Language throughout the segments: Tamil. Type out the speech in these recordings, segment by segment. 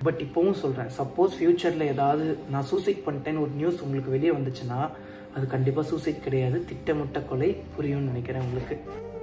பட் இப்போவும் சொல்கிறேன் சப்போஸ் ஃப்யூச்சரில் ஏதாவது நான் சூசைட் பண்ணிட்டேன்னு ஒரு நியூஸ் உங்களுக்கு வெளியே வந்துச்சுன்னா அது கண்டிப்பாக சூசைட் கிடையாது திட்டமிட்ட கொலை புரியும்னு நினைக்கிறேன் உங்களுக்கு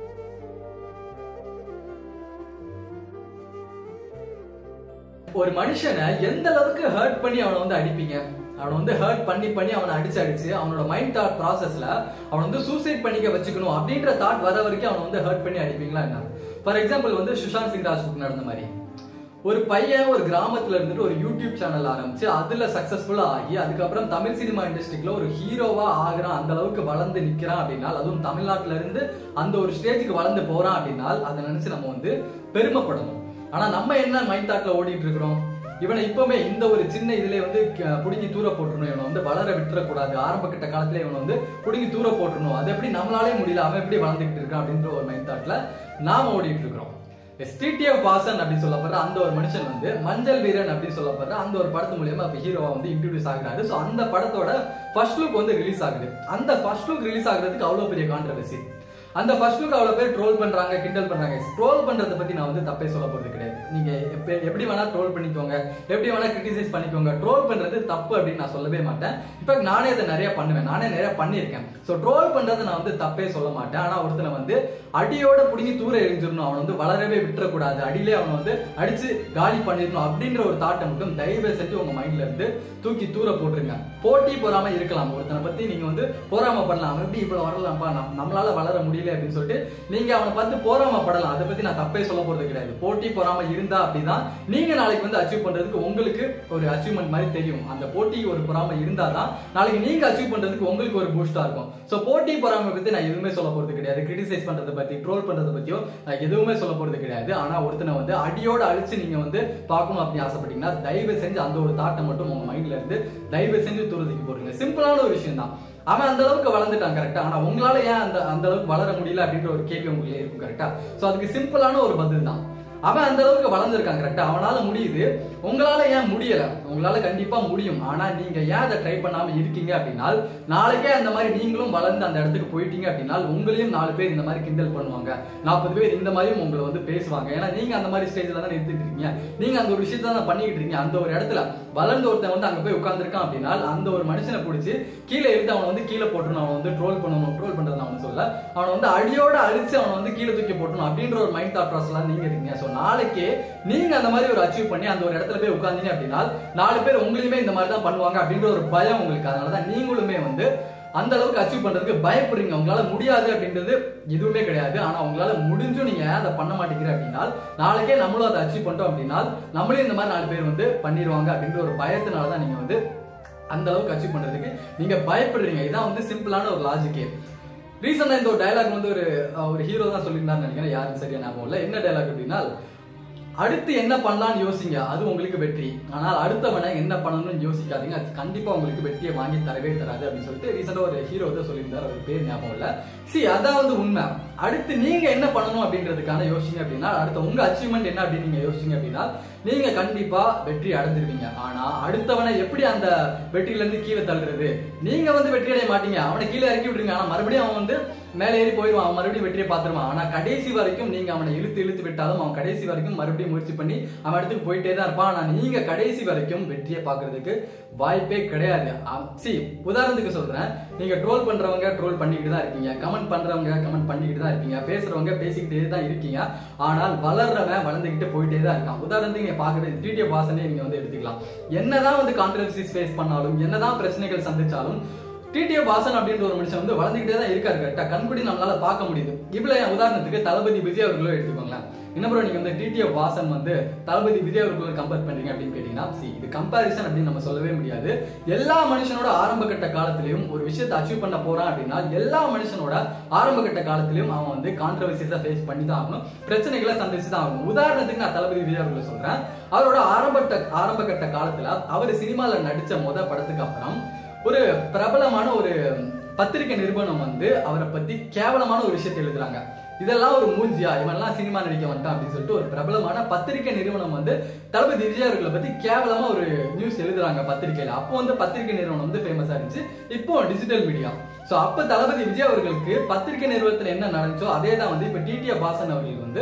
ஒரு மனுஷனை எந்த அளவுக்கு ஹர்ட் பண்ணி அவனை வந்து அடிப்பீங்க அவனை வந்து ஹர்ட் பண்ணி பண்ணி அவனை அடிச்சு அடிச்சு அவனோட மைண்ட் தாட் ப்ராசஸ்ல அவனை வந்து சூசைட் பண்ணிக்க வச்சுக்கணும் அப்படின்ற தாட் வர வரைக்கும் அவனை வந்து ஹர்ட் பண்ணி அடிப்பீங்களா என்ன ஃபார் எக்ஸாம்பிள் வந்து சுஷாந்த் சிங் ராஜ்புத் நடந்த மாதிரி ஒரு பையன் ஒரு கிராமத்துல இருந்துட்டு ஒரு யூடியூப் சேனல் ஆரம்பிச்சு அதுல சக்சஸ்ஃபுல்லா ஆகி அதுக்கப்புறம் தமிழ் சினிமா இண்டஸ்ட்ரிக்குள்ள ஒரு ஹீரோவா ஆகுறான் அந்த அளவுக்கு வளர்ந்து நிக்கிறான் அப்படின்னா அதுவும் தமிழ்நாட்டுல இருந்து அந்த ஒரு ஸ்டேஜுக்கு வளர்ந்து போறான் அப்படின்னா அதை நினைச்சு நம்ம வந்து பெருமைப்படணும் ஆனா நம்ம என்ன மைண்ட் தாட்ல ஓடிட்டு இருக்கிறோம் இவனை இப்பவுமே இந்த ஒரு சின்ன இதுல வந்து க- புடுங்கி தூர போட்டுறணும் இவனை வந்து வளர விட்டுறக்கூடாது ஆரம்ப கட்ட காலத்துல இவனை வந்து புடுங்கி தூர போட்டுறணும் அது எப்படி நம்மளாலே முடியல அவன் எப்படி வளர்ந்துகிட்டு இருக்கான் அப்படின்ற ஒரு மைண்ட் தாட்ல நாம ஓடிட்டு இருக்கிறோம் ஸ்டிடிஎஃப் வாசன் அப்படின்னு சொல்லப்படுற அந்த ஒரு மனுஷன் வந்து மஞ்சள் வீரன் அப்படின்னு சொல்லப்படுற அந்த ஒரு படத்து மூலியமா இப்ப ஹீரோவா வந்து இன்ட்ரடியூஸ் ஆகுறாரு ஸோ அந்த படத்தோட ஃபர்ஸ்ட் லுக் வந்து ரிலீஸ் ஆகுது அந்த ஃபர்ஸ்ட் லுக் ரிலீஸ் ஆகுறதுக்கு அவ்வளவு பெரிய கான்ட்ரவர்சி அந்த ஃபர்ஸ்ட் லுக் அவ்வளவு பேர் ட்ரோல் பண்றாங்க கிண்டல் பண்றாங்க ட்ரோல் பண்றத பத்தி நான் வந்து தப்பே சொல்ல போறது கிடையாது நீங்க எப்ப- எப்படி வேணா ட்ரோல் பண்ணிக்கோங்க எப்படி வேணா கிரிட்டிசைஸ் பண்ணிக்கோங்க ட்ரோல் பண்றது தப்பு அப்படின்னு நான் சொல்லவே மாட்டேன் இன்ஃபேக்ட் நானே அதை நிறைய பண்ணுவேன் நானே நிறைய பண்ணியிருக்கேன் ஸோ ட்ரோல் பண்றதை நான் வந்து தப்பே சொல்ல மாட்டேன் ஆனா ஒருத்தனை வந்து அடியோட புடுங்கி தூர எரிஞ்சிடணும் அவன் வந்து வளரவே விட்டுறக்கூடாது அடியிலே அவனை வந்து அடிச்சு காலி பண்ணிடணும் அப்படின்ற ஒரு தாட்டை மட்டும் தயவு செஞ்சு உங்க மைண்ட்ல இருந்து தூக்கி தூர போட்டுருங்க போட்டி பொறாம இருக்கலாம் ஒருத்தனை பத்தி நீங்க வந்து பொறாம பண்ணலாம் அவன் எப்படி இவ்வளவு வரலாம்ப்பா நம்- நம்மளால வளர முடியல அப்படின்னு சொல்லிட்டு நீங்க அவனை பார்த்து பொறாம படலாம் அதை பத்தி நான் தப்பே சொல்ல போறது கிடையாது போட்டி பொறாம இருந்தா அப்படிதான் நீங்க நாளைக்கு வந்து அச்சீவ் பண்றதுக்கு உங்களுக்கு ஒரு அச்சீவ்மெண்ட் மாதிரி தெரியும் அந்த போட்டி ஒரு பொறாம இருந்தாதான் நாளைக்கு நீங்க அச்சீவ் பண்றதுக்கு உங்களுக்கு ஒரு பூஸ்டா இருக்கும் சோ போட்டி பொறாமை பத்தி நான் எதுவுமே சொல்ல போறது கிடையாது கிரிட்டிசைஸ் பண்றதை பத்தி ட்ரோல் பண்றதை பத்தியோ நான் எதுவுமே சொல்ல போறது கிடையாது ஆனா ஒருத்தனை வந்து அடியோட அழிச்சு நீங்க வந்து பார்க்கணும் அப்படின்னு ஆசைப்பட்டீங்கன்னா தயவு செஞ்சு அந்த ஒரு தாட்டை மட்டும் உங்க மைண்ட்ல இருந்து தயவு செஞ்சு தூரத்துக்கு போடுங்க சிம்பிளான ஒரு விஷயம் தான் அவன் அந்த அளவுக்கு வளர்ந்துட்டான் கரெக்டா ஆனா உங்களால ஏன் அந்த அந்த அளவுக்கு வளர முடியல அப்படின்ற ஒரு கேள்வி உங்களுக்கு இருக்கும் கரெக்டா சோ அதுக்கு சிம்பிளான ஒரு பதில் தான் அவன் அந்த அளவுக்கு வளர்ந்துருக்கான் கரெக்டா அவனால முடியுது உங்களால ஏன் முடியல உங்களால கண்டிப்பா முடியும் ஆனா நீங்க ஏன் அதை ட்ரை பண்ணாம இருக்கீங்க அப்படின்னா நாளைக்கே அந்த மாதிரி நீங்களும் வளர்ந்து அந்த இடத்துக்கு போயிட்டீங்க அப்படின்னா உங்களையும் நாலு பேர் இந்த மாதிரி கிண்டல் பண்ணுவாங்க நாற்பது பேர் இந்த மாதிரியும் உங்களை வந்து பேசுவாங்க ஏன்னா நீங்க அந்த மாதிரி ஸ்டேஜ்ல தான் இருந்துட்டு இருக்கீங்க நீங்க அந்த ஒரு விஷயத்தை தான் பண்ணிக்கிட்டு இருக்கீங்க அந்த ஒரு இடத்துல வளர்ந்த ஒருத்தன் வந்து அங்க போய் உட்கார்ந்துருக்கான் அப்படின்னா அந்த ஒரு மனுஷனை பிடிச்சி கீழே எடுத்து அவனை வந்து கீழே போட்டணும் அவனை வந்து ட்ரோல் பண்ணணும் ட்ரோல் பண்றது நான் சொல்ல அவனை வந்து அடியோட அழிச்சு அவனை வந்து கீழே தூக்கி போட்டணும் அப்படின்ற ஒரு மைண்ட் தாட் ப்ராசஸ்லாம் நீங்க இருக்கீங்க ஸோ நாளைக்கு நீங்க அந்த மாதிரி ஒரு அச்சீவ் பண்ணி அந்த ஒரு இடத்துல போய் உட்கார்ந்தீங்க அப்படின்னா நாலு பேர் உங்களையுமே இந்த மாதிரி தான் பண்ணுவாங்க அப்படின்ற ஒரு பயம் உங்களுக்கு அதனாலதான் நீங்களுமே வந்து அந்த அளவுக்கு அச்சீவ் பண்றதுக்கு பயப்படுறீங்க உங்களால முடியாது அப்படின்றது எதுவுமே கிடையாது ஆனா உங்களால முடிஞ்சும் நீங்க ஏன் அதை பண்ண மாட்டேங்கிற அப்படின்னா நாளைக்கே நம்மளும் அதை அச்சீவ் பண்ணிட்டோம் அப்படின்னா நம்மளையும் இந்த மாதிரி நாலு பேர் வந்து பண்ணிடுவாங்க அப்படின்ற ஒரு பயத்தினால தான் நீங்க வந்து அந்த அளவுக்கு அச்சீவ் பண்றதுக்கு நீங்க பயப்படுறீங்க இதான் வந்து சிம்பிளான ஒரு லாஜிக்கே ரீசெண்டா இந்த ஒரு டயலாக் வந்து ஒரு அஹ், ஒரு ஹீரோ தான் சொல்லியிருந்தாருன்னு நினைக்கிறேன் யாரும் சரியா ஞாபகம் இல்லை என்ன டயலாக் அப்படின்னா அடுத்து என்ன பண்ணலாம்னு யோசிங்க அது உங்களுக்கு வெற்றி ஆனால் அடுத்தவனை என்ன பண்ணணும்னு யோசிக்காதீங்க அது கண்டிப்பா உங்களுக்கு வெற்றியை வாங்கி தரவே தராது அப்படின்னு சொல்லிட்டு ரீசெண்டா ஒரு ஹீரோ தான் சொல்லியிருந்தார் அவர் பேர் ஞாபகம் இல்ல சி அதான் வந்து உண்மை அடுத்து நீங்க என்ன பண்ணணும் அப்படின்றதுக்கான யோசிங்க அப்படின்னா அடுத்த உங்க அச்சீவ்மெண்ட் என்ன அப்படின்னு நீங்க யோசிங்க அப்படின்னா நீங்க கண்டிப்பா வெற்றி அடைஞ்சிருவீங்க ஆனா அடுத்தவனை எப்படி அந்த வெற்றியில இருந்து கீழே தள்ளுறது நீங்க வந்து வெற்றி அடைய மாட்டீங்க அவனை கீழே இறக்கி விட்டுருங்க ஆனா மறுபடியும் அவன் வந்து மேலே ஏறி போயிடுவான் அவன் மறுபடியும் வெற்றியை பார்த்துருவான் ஆனா கடைசி வரைக்கும் நீங்க அவனை இழுத்து இழுத்து விட்டாலும் அவன் கடைசி வரைக்கும் மறுபடியும் முயற்சி பண்ணி அவன் இடத்துக்கு போயிட்டே தான் இருப்பான் ஆனா நீங்க கடைசி வரைக்கும் வெற்றியை பார்க்கிறதுக்கு வாய்ப்பே கிடையாது சி உதாரணத்துக்கு சொல்றேன் நீங்க ட்ரோல் பண்றவங்க ட்ரோல் பண்ணிக்கிட்டு தான் இருக்கீங்க கமெண்ட் பண்றவங்க கமெண்ட் பண்ணிக்கிட்டு தான் இருக்கீங்க பேசுறவங்க பேசிக்கிட்டே தான் இருக்கீங்க ஆனால் வளர்றவன் வளர்ந்துக்கிட்டு போயிட்டே தான் இருக்கான் உதாரணத்துக்கு நீங்க பாக்குறது டிடிஎஃப் வாசனே நீங்க வந்து எடுத்துக்கலாம் என்னதான் வந்து கான்ட்ரவர்சிஸ் ஃபேஸ் பண்ணாலும் என்னதான் பிரச்சனைகள் சந்திச்சாலும் டிடிஎஃப் வாசன் அப்படின்ற ஒரு மனுஷன் வந்து வளர்ந்துக்கிட்டே தான் இருக்காரு கரெக்டா கண்கூடி நம்மளால பார்க்க முடியுது இவ்வளவு உதாரணத்துக்கு தளபதி விஜய் அவர்களோ எடுத்துக்கோங்களேன் என்ன ப்ரோ நீங்க வந்து டிடிஎஃப் வாசன் வந்து தளபதி விஜய் அவர்களோட கம்பேர் பண்றீங்க அப்படின்னு கேட்டீங்கன்னா see, இது கம்பாரிசன் அப்படின்னு நம்ம சொல்லவே முடியாது எல்லா மனுஷனோட ஆரம்ப கட்ட காலத்திலையும் ஒரு விஷயத்தை அச்சீவ் பண்ண போறான் அப்படின்னா எல்லா மனுஷனோட ஆரம்ப கட்ட காலத்திலையும் அவன் வந்து கான்ட்ரவர்சிஸை ஃபேஸ் பண்ணி தான் ஆகணும் பிரச்சனைகளை சந்திச்சு தான் ஆகணும் உதாரணத்துக்கு நான் தளபதி விஜய் அவர்களை சொல்றேன் அவரோட ஆரம்ப ஆரம்ப கட்ட காலத்துல அவர் சினிமால நடிச்ச முத படத்துக்கு அப்புறம் ஒரு பிரபலமான ஒரு பத்திரிகை நிறுவனம் வந்து அவரை பத்தி கேவலமான ஒரு விஷயத்தை எழுதுறாங்க இதெல்லாம் ஒரு மூஞ்சியா இவன்லாம் சினிமா நடிக்க வந்துட்டான் அப்படின்னு சொல்லிட்டு ஒரு பிரபலமான பத்திரிகை நிறுவனம் வந்து தளபதி விஜய் அவர்களை பத்தி கேவலமா ஒரு நியூஸ் எழுதுறாங்க பத்திரிகையில அப்போ வந்து பத்திரிகை நிறுவனம் வந்து ஃபேமஸா இருந்துச்சு இப்போ டிஜிட்டல் மீடியா சோ அப்ப தளபதி விஜய் அவர்களுக்கு பத்திரிகை நிறுவனத்துல என்ன நடந்துச்சோ அதே தான் வந்து இப்ப டிடிஎஃப் வாசன் அவர்களுக்கு வந்து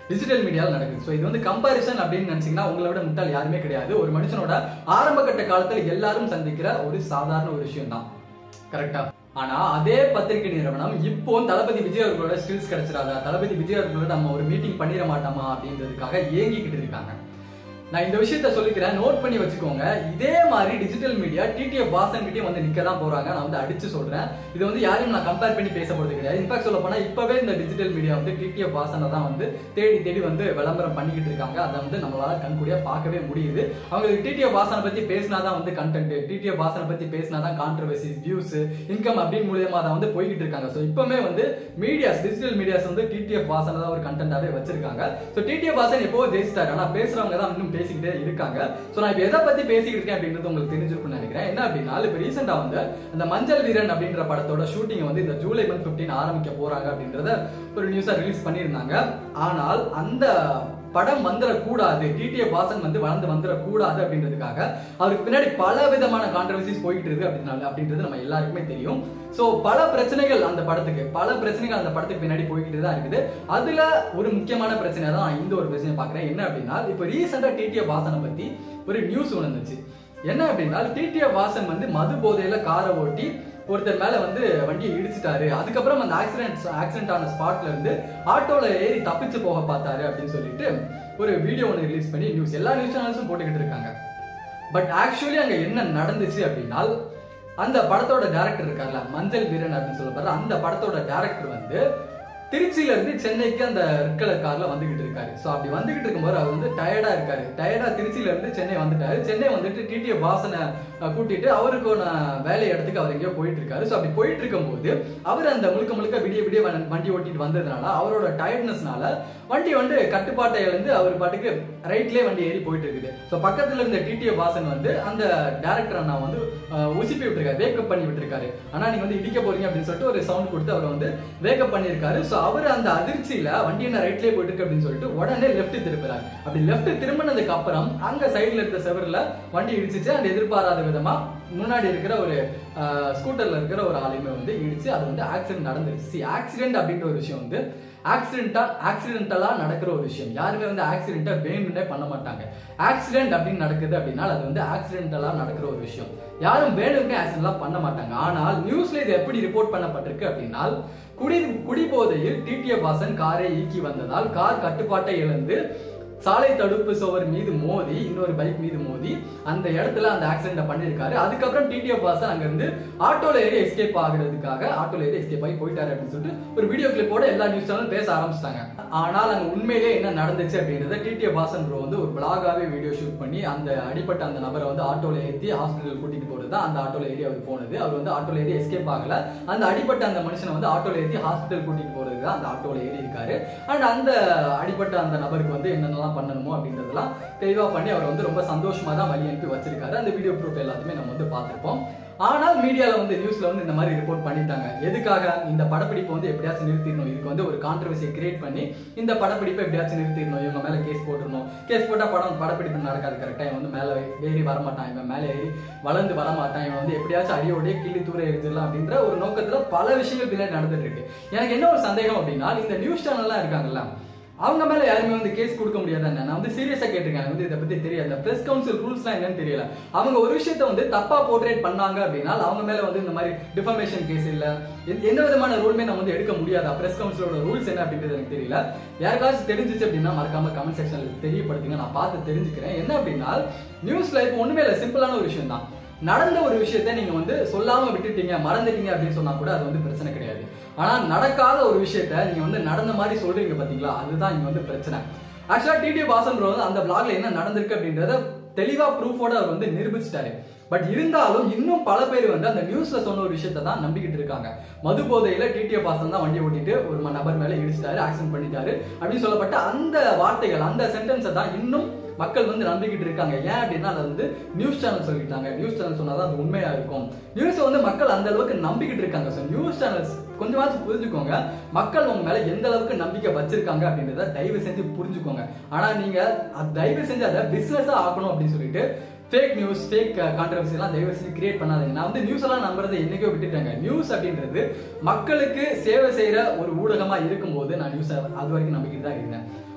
டிஜிட்டல் மீடியாவில் நடக்குது ஸோ இது வந்து கம்பாரிசன் அப்படின்னு நினைச்சீங்கன்னா உங்களை விட முட்டாள் யாருமே கிடையாது ஒரு மனுஷனோட ஆரம்ப கட்ட காலத்துல எல்லாரும் சந்திக்கிற ஒரு சாதாரண ஒரு விஷயம் தான் கரெக்டா ஆனா அதே பத்திரிகை நிறுவனம் இப்போ தளபதி விஜய் அவர்களோட ஸ்கில்ஸ் கிடைச்சிடாதா தளபதி விஜய் அவர்களோட நம்ம ஒரு மீட்டிங் பண்ணிட மாட்டோமா அப்படின்றதுக்காக ஏங்கிக்கிட்டு இருக்காங்க நான் இந்த விஷயத்த சொல்லிக்கிறேன் நோட் பண்ணி வச்சுக்கோங்க இதே மாதிரி டிஜிட்டல் மீடியா டிடிஎஃப் வாசன் கிட்டே வந்து நிக்க தான் போறாங்க நான் வந்து அடிச்சு சொல்றேன் இது வந்து யாரையும் நான் கம்பேர் பண்ணி பேச போறது கிடையாது இன்ஃபேக்ட் சொல்ல போனா இப்பவே இந்த டிஜிட்டல் மீடியா வந்து டிடிஎஃப் வாசனை தான் வந்து தேடி தேடி வந்து விளம்பரம் பண்ணிக்கிட்டு இருக்காங்க அதை வந்து நம்மளால கண்கூடியா பார்க்கவே முடியுது அவங்களுக்கு டிடிஎஃப் வாசனை பத்தி பேசினாதான் வந்து கண்டென்ட் டிடிஎஃப் வாசனை பத்தி பேசினாதான் கான்ட்ரவர்சி வியூஸ் இன்கம் அப்படின்னு மூலியமா தான் வந்து போய்கிட்டு இருக்காங்க ஸோ இப்பவுமே வந்து மீடியாஸ் டிஜிட்டல் மீடியாஸ் வந்து டிடிஎஃப் வாசனை தான் ஒரு கண்டென்ட்டாவே வச்சிருக்காங்க ஸோ டிடிஎஃப் வாசன் எப்போ ஜெயிச்சிட்டாரு ஆனா பேசுறவங்க தான் இன்னும் பேசிக்கிட்டே இருக்காங்க ஸோ நான் இப்போ எதை பத்தி பேசிக்கிட்டு இருக்கேன் அப்படின்றது உங்களுக்கு தெரிஞ்சிருக்கும்னு நினைக்கிறேன் என்ன அப்படின்னா இப்போ ரீசெண்டா வந்து அந்த மஞ்சள் வீரன் அப்படின்ற படத்தோட ஷூட்டிங் வந்து இந்த ஜூலை மந்த் பிப்டீன் ஆரம்பிக்க போறாங்க அப்படின்றத ஒரு நியூஸா ரிலீஸ் பண்ணியிருந்தாங்க ஆனால் அந்த படம் வந்துடக்கூடாது டிடிஎஃப் வாசன் வந்து வளர்ந்து வந்துடக்கூடாது அப்படின்றதுக்காக அவருக்கு பின்னாடி பல விதமான கான்ட்ரவர்சிஸ் போயிட்டு இருக்கு அப்படின்னால அப்படின்றது நம்ம எல்லாருக்குமே தெரியும் ஸோ பல பிரச்சனைகள் அந்த படத்துக்கு பல பிரச்சனைகள் அந்த படத்துக்கு பின்னாடி போய்கிட்டு தான் இருக்குது அதுல ஒரு முக்கியமான பிரச்சனை தான் நான் இந்த ஒரு பிரச்சனை பார்க்குறேன் என்ன அப்படின்னா இப்போ ரீசெண்டாக டிடிஎஃப் வாசனை பத்தி ஒரு நியூஸ் வந்துச்சு என்ன அப்படின்னா டிடிஎஃப் வாசன் வந்து மது போதையில காரை ஓட்டி ஒருத்தர் மேல வந்து வண்டியை இடிச்சிட்டாரு அதுக்கப்புறம் அந்த ஆக்சிடென்ட் ஆக்சிடென்ட் ஆன ஸ்பாட்ல இருந்து ஆட்டோல ஏறி தப்பிச்சு போக பார்த்தாரு அப்படின்னு சொல்லிட்டு ஒரு வீடியோ ஒன்று ரிலீஸ் பண்ணி நியூஸ் எல்லா நியூஸ் சேனல்ஸும் போட்டுக்கிட்டு இருக்காங்க பட் ஆக்சுவலி அங்க என்ன நடந்துச்சு அப்படின்னா அந்த படத்தோட டேரக்டர் இருக்கார்ல மஞ்சள் வீரன் அப்படின்னு சொல்லப்படுற அந்த படத்தோட டேரக்டர் வந்து திருச்சியில இருந்து சென்னைக்கு அந்த ரெட் கலர் கார்ல வந்துகிட்டு இருக்காரு ஸோ அப்படி வந்துகிட்டு இருக்கும்போது அவர் வந்து டயர்டா இருக்காரு டயர்டா திருச்சியில இருந்து சென்னை வந்துட்டாரு சென்னை வந்துட்டு டிடிஎஃப் வாசனை அஹ், கூட்டிட்டு அவருக்கான வேலை இடத்துக்கு அவர் எங்கேயோ போயிட்டு இருக்காரு ஸோ அப்படி போயிட்டு இருக்கும்போது அவர் அந்த முழுக்க முழுக்க விடிய விடிய வண்டி- வண்டி ஓட்டிட்டு வந்ததுனால அவரோட டயர்ட்னஸ்னால வண்டி வந்து கட்டுப்பாட்டை இழந்து அவர் பாட்டுக்கு ரைட்லயே வண்டி ஏறி போயிட்டு இருக்குது ஸோ பக்கத்துல இருந்த டிடிஎஃப் வாசன் வந்து அந்த டேரக்டர் அண்ணா வந்து அஹ், உசுப்பி விட்டுருக்காரு வேக்கப் பண்ணி விட்டுருக்காரு ஆனா நீங்க வந்து இடிக்க போறீங்க அப்படின்னு சொல்லிட்டு ஒரு சவுண்ட் கொடுத்து அவர் வந்து வேக்கப் பண்ணியிருக்காரு ஸோ அவர் அந்த அதிர்ச்சியில வண்டி என்ன ரைட்லயே போயிட்டு இருக்கு அப்படின்னு சொல்லிட்டு உடனே லெஃப்ட் திருப்புறாரு அப்படி லெஃப்ட் திரும்பினதுக்கு அப்புறம் அங்க சைடுல இருக்க செவர்ல வண்டி இடிச்சிச்சு அந்த எதிர்பாராத விதமா முன்னாடி இருக்கிற ஒரு ஸ்கூட்டர்ல இருக்கிற ஒரு ஆளையுமே வந்து இடிச்சு அது வந்து ஆக்சிடென்ட் நடந்துருச்சு ஆக்சிடென்ட் அப்படின்ற ஒரு விஷயம் வந்து ஆக்சிடென்டா ஆக்சிடென்டலா நடக்கிற ஒரு விஷயம் யாருமே வந்து ஆக்சிடென்ட்டா வேணும்னே பண்ண மாட்டாங்க ஆக்சிடென்ட் அப்படின்னு நடக்குது அப்படின்னா அது வந்து ஆக்சிடென்டலா நடக்கிற ஒரு விஷயம் யாரும் வேணும்னே ஆக்சிடென்ட்லாம் பண்ண மாட்டாங்க ஆனால் நியூஸ்ல இது எப்படி ரிப்போர்ட் பண்ணப்பட்டிருக்கு அப்படின்னா குடி குடிபோதையில் டிடிஎஃப் வாசன் காரை ஈக்கி வந்ததால் கார் கட்டுப்பாட்டை இழந்து சாலை தடுப்பு சுவர் மீது மோதி இன்னொரு பைக் மீது மோதி அந்த இடத்துல அந்த ஆக்சிடென்ட் பண்ணியிருக்காரு அதுக்கப்புறம் டிடிஎஃப் வாசன் அங்க இருந்து ஆட்டோல ஏறி எஸ்கேப் ஆகுறதுக்காக ஆட்டோல ஏறி எஸ்கேப் ஆகி போயிட்டாரு அப்படின்னு சொல்லிட்டு ஒரு வீடியோ கிளிப்போட எல்லா நியூஸ் சேனலும் பேச ஆரம்பிச்சிட்டாங்க ஆனால் அங்க உண்மையிலே என்ன நடந்துச்சு அப்படின்றத டிடிஎஃப் வாசன் ப்ரோ வந்து ஒரு பிளாகாவே வீடியோ ஷூட் பண்ணி அந்த அடிப்பட்ட அந்த நபரை வந்து ஆட்டோல ஏற்றி ஹாஸ்பிட்டல் கூட்டிட்டு போறது தான் அந்த ஆட்டோல ஏறி அவர் போனது அவர் வந்து ஆட்டோல ஏறி எஸ்கேப் ஆகல அந்த அடிப்பட்ட அந்த மனுஷனை வந்து ஆட்டோல ஏற்றி ஹாஸ்பிட்டல் கூட்டிட்டு போறது தான் அந்த ஆட்டோல ஏறி இருக்காரு அண்ட் அந்த அடிப்பட்ட அந்த நபருக்கு வந்து என்னென்னலாம் பண்ணணுமோ அப்படின்றதெல்லாம் தெளிவா பண்ணி அவர் வந்து ரொம்ப சந்தோஷமா தான் வழி அனுப்பி வச்சிருக்காரு அந்த வீடியோ ப்ரூஃப் எல்லாத்தையுமே நம்ம வந்து பார்த்திருப்போம் ஆனால் மீடியால வந்து நியூஸ்ல வந்து இந்த மாதிரி ரிப்போர்ட் பண்ணிட்டாங்க எதுக்காக இந்த படப்பிடிப்பை வந்து எப்படியாச்சும் நிறுத்திடணும் இதுக்கு வந்து ஒரு கான்ட்ரவர்சியை கிரியேட் பண்ணி இந்த படப்பிடிப்பை எப்படியாச்சும் நிறுத்திடணும் இவங்க மேல கேஸ் போட்டுருணும் கேஸ் போட்டா படம் படப்பிடிப்பு நடக்காது கரெக்டா இவன் வந்து மேல ஏறி வரமாட்டான் இவன் மேல ஏறி வளர்ந்து வரமாட்டான் இவன் வந்து எப்படியாச்சும் அடியோடய கீழே தூர எரிஞ்சிடலாம் அப்படின்ற ஒரு நோக்கத்துல பல விஷயங்கள் பின்னாடி நடந்துட்டு இருக்கு எனக்கு என்ன ஒரு சந்தேகம் அப்படின்னா இந்த நியூஸ் சேனல்லாம் இருக்காங்கல்ல அவங்க மேல யாருமே வந்து கேஸ் கொடுக்க முடியாது என்ன நான் வந்து சீரியஸா கேட்டிருக்கேன் எனக்கு வந்து இதை பத்தி தெரியாது பிரஸ் கவுன்சில் ரூல்ஸ்லாம் என்னன்னு தெரியல அவங்க ஒரு விஷயத்த வந்து தப்பா போர்ட்ரேட் பண்ணாங்க அப்படின்னா அவங்க மேல வந்து இந்த மாதிரி டிஃபர்மேஷன் கேஸ் இல்ல எந்த- எந்த விதமான ரூலுமே நம்ம வந்து எடுக்க முடியாதா பிரஸ் கவுன்சிலோட ரூல்ஸ் என்ன அப்படின்றது எனக்கு தெரியல யாருக்காச்சும் தெரிஞ்சிச்சு அப்படின்னா மறக்காம கமெண்ட் செக்ஷன்ல தெரியப்படுத்துங்க நான் பார்த்து தெரிஞ்சுக்கிறேன் என்ன அப்படின்னா நியூஸ்ல இப்போ ஒண்ணுமே இல்லை சிம்பிளான ஒரு விஷயம் தான் நடந்த ஒரு விஷயத்த நீங்க வந்து சொல்லாம விட்டுட்டீங்க மறந்துட்டீங்க அப்படின்னு சொன்னா கூட அது வந்து பிரச்சனை கிடையாது ஆனா நடக்காத ஒரு விஷயத்த நீங்க வந்து நடந்த மாதிரி சொல்றீங்க பாத்தீங்களா அதுதான் இங்க வந்து பிரச்சனை ஆக்சுவலா டிடி வாசன் bro வந்து அந்த பிளாக்ல என்ன நடந்திருக்கு அப்படின்றத தெளிவா ப்ரூஃபோட அவர் வந்து நிரூபிச்சிட்டாரு பட் இருந்தாலும் இன்னும் பல பேர் வந்து அந்த நியூஸ்ல சொன்ன ஒரு விஷயத்தை தான் நம்பிக்கிட்டு இருக்காங்க மது போதையில டிடிஎஃப் வாசன் தான் வண்டி ஓட்டிட்டு ஒரு ம- நபர் மேல இடிச்சிட்டாரு ஆக்சிடென்ட் பண்ணிட்டாரு அப்படின்னு சொல்லப்பட்ட அந்த வார்த்தைகள் அந்த சென்டென்ஸை தான் இன்னும் மக்கள் வந்து நம்பிக்கிட்டு இருக்காங்க ஏன் அப்படின்னா அதை வந்து நியூஸ் சேனல் சொல்லிட்டாங்க நியூஸ் சேனல் சொன்னாதான் அது உண்மையா இருக்கும் நியூஸை வந்து மக்கள் அந்த அளவுக்கு நம்பிக்கிட்டு இருக்காங்க ஸோ நியூஸ் சேனல்ஸ் கொஞ்சமாச்சும் புரிஞ்சுக்கோங்க மக்கள் உங்க மேல எந்த அளவுக்கு நம்பிக்கை வச்சிருக்காங்க அப்படின்றத தயவு செஞ்சு புரிஞ்சுக்கோங்க ஆனா நீங்க அது தயவு செஞ்சு அதை பிசினஸா ஆக்கணும் அப்படின்னு சொல்லிட்டு ஃபேக் நியூஸ் ஃபேக் கான்ட்ரவர்சி எல்லாம் தயவு செஞ்சு கிரியேட் பண்ணாதீங்க நான் வந்து நியூஸ் எல்லாம் நம்புறதை என்னைக்கோ விட்டுட்டேங்க நியூஸ் அப்படின்றது மக்களுக்கு சேவை செய்யற ஒரு ஊடகமா இருக்கும்போது நான் நியூஸ் அது வரைக்கும் நம்பிக்கிட்டு தான் இருந்தேன்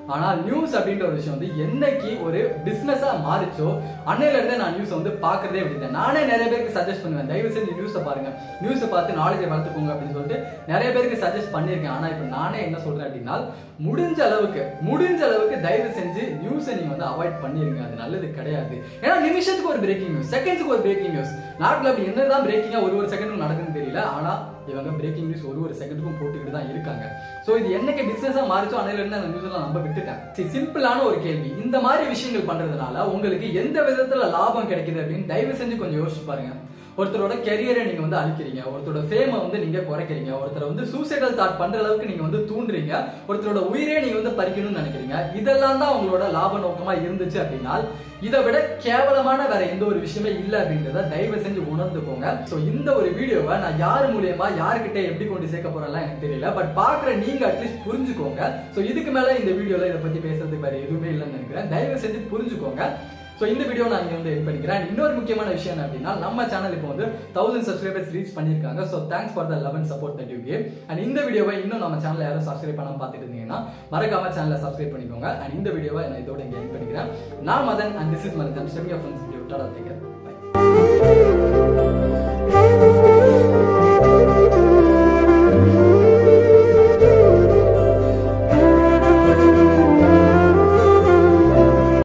ஆனால் நியூஸ் அப்படின்ற ஒரு விஷயம் வந்து என்னைக்கு ஒரு பிசினஸா மாறிச்சோ அன்னையில இருந்தே நான் நியூஸ் வந்து பாக்குறதே விட்டுட்டேன் நானே நிறைய பேருக்கு சஜஸ்ட் பண்ணுவேன் தயவு செஞ்சு நியூஸை பாருங்க நியூஸை பார்த்து நாலேஜை வளர்த்துக்கோங்க அப்படின்னு சொல்லிட்டு நிறைய பேருக்கு சஜஸ்ட் பண்ணியிருக்கேன் ஆனா இப்போ நானே என்ன சொல்றேன் அப்படின்னா முடிஞ்ச அளவுக்கு முடிஞ்ச அளவுக்கு தயவு செஞ்சு நியூஸை நீங்க வந்து அவாய்ட் பண்ணிருங்க அது நல்லது கிடையாது ஏன்னா நிமிஷத்துக்கு ஒரு பிரேக்கிங் நியூஸ் செகண்ட்ஸ்க்கு ஒரு பிரேக்கிங் நியூஸ் நாட்டில் அப்படி என்னதான் பிரேக்கிங்கா ஒரு ஒரு செகண்டும் நடக்குதுன்னு தெரியல ஆனா இவங்க பிரேக்கிங் நியூஸ் ஒரு ஒரு செகண்டுக்கும் போட்டுக்கிட்டு தான் இருக்காங்க சோ இது என்னைக்கு பிசினஸா மாறிச்சோ அன்னையில இருந்து அந்த நியூஸ் எல்லாம் நம்ப விட்டுட்டேன் சிம்பிளான ஒரு கேள்வி இந்த மாதிரி விஷயங்கள் பண்றதுனால உங்களுக்கு எந்த விதத்துல லாபம் கிடைக்குது அப்படின்னு தயவு செஞ்சு கொஞ்சம் யோசிச்சு பாருங்க ஒருத்தரோட கெரியரை நீங்க வந்து அழிக்கிறீங்க ஒருத்தரோட ஃபேமை வந்து நீங்க குறைக்கிறீங்க ஒருத்தரை வந்து சூசைடல் தாட் பண்ற அளவுக்கு நீங்க வந்து தூண்டுறீங்க ஒருத்தரோட உயிரே நீங்க வந்து பறிக்கணும்னு நினைக்கிறீங்க இதெல்லாம் தான் உங்களோட லாப நோக்கமா இருந்துச்சு அப்படின்னா இதை விட கேவலமான வேற எந்த ஒரு விஷயமே இல்ல அப்படின்றத தயவு செஞ்சு உணர்ந்துக்கோங்க சோ இந்த ஒரு வீடியோவை நான் யார் மூலியமா யாருக்கிட்ட எப்படி கொண்டு சேர்க்க போறேன்லாம் எனக்கு தெரியல பட் பாக்குற நீங்க அட்லீஸ்ட் புரிஞ்சுக்கோங்க சோ இதுக்கு மேல இந்த வீடியோல இதை பத்தி பேசுறதுக்கு வேற எதுவுமே இல்லைன்னு நினைக்கிறேன் தயவு செஞ்சு புரிஞ்சுக்கோங்க ஸோ இந்த வீடியோ நான் இங்கே வந்து எட் பண்ணிக்கிறேன் And இன்னொரு முக்கியமான விஷயம் என்ன அப்படின்னா நம்ம சேனல் இப்போ வந்து தௌசண்ட் சப்ஸ்கிரைபர்ஸ் ரீச் பண்ணியிருக்காங்க so thanks for the eleven support that you gave and இந்த வீடியோவை இன்னும் நம்ம சேனல் யாரும் சப்ஸ்கிரைப் பண்ணாம பார்த்துட்டு இருந்தீங்கன்னா மறக்காம சேனலை சப்ஸ்கிரைப் பண்ணிக்கோங்க அண்ட் இந்த வீடியோவை நான் இதோட இங்கே எட் பண்ணிக்கிறேன் நான் Madan and this is Madan ஸ்டெமியா friends video tata take care by